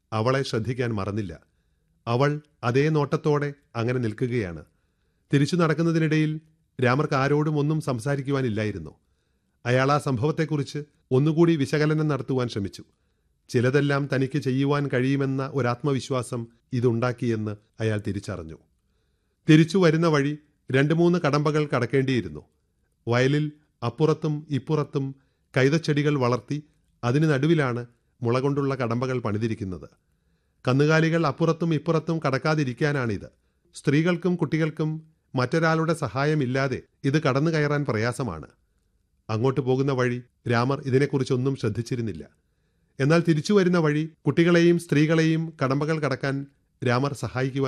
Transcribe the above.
അവളെ ശ്രദ്ധിക്കാൻ മറന്നില്ല അവൾ അതേ നോട്ടത്തോടെ അങ്ങനെ നിൽക്കുകയാണ് തിരിച്ചു നടക്കുന്നതിനിടയിൽ രാമർക്ക് ആരോടും ഒന്നും സംസാരിക്കുവാനില്ലായിരുന്നു അയാൾ ആ സംഭവത്തെക്കുറിച്ച് ഒന്നുകൂടി വിശകലനം നടത്തുവാൻ ശ്രമിച്ചു ചിലതെല്ലാം തനിക്ക് ചെയ്യുവാൻ കഴിയുമെന്ന ഒരാത്മവിശ്വാസം ഇതുണ്ടാക്കിയെന്ന് അയാൾ തിരിച്ചറിഞ്ഞു തിരിച്ചു വരുന്ന വഴി രണ്ട് മൂന്ന് കടമ്പകൾ കടക്കേണ്ടിയിരുന്നു വയലിൽ അപ്പുറത്തും ഇപ്പുറത്തും കൈതച്ചെടികൾ വളർത്തി അതിന് നടുവിലാണ് മുള കൊണ്ടുള്ള കടമ്പകൾ പണിതിരിക്കുന്നത് കന്നുകാലികൾ അപ്പുറത്തും ഇപ്പുറത്തും കടക്കാതിരിക്കാനാണിത് സ്ത്രീകൾക്കും കുട്ടികൾക്കും മറ്റൊരാളുടെ സഹായമില്ലാതെ ഇത് കടന്നു കയറാൻ പ്രയാസമാണ് അങ്ങോട്ട് പോകുന്ന വഴി രാമർ ഇതിനെക്കുറിച്ചൊന്നും ശ്രദ്ധിച്ചിരുന്നില്ല എന്നാൽ തിരിച്ചു വരുന്ന വഴി കുട്ടികളെയും സ്ത്രീകളെയും കടമ്പകൾ കടക്കാൻ രാമർ സഹായിക്കുവാൻ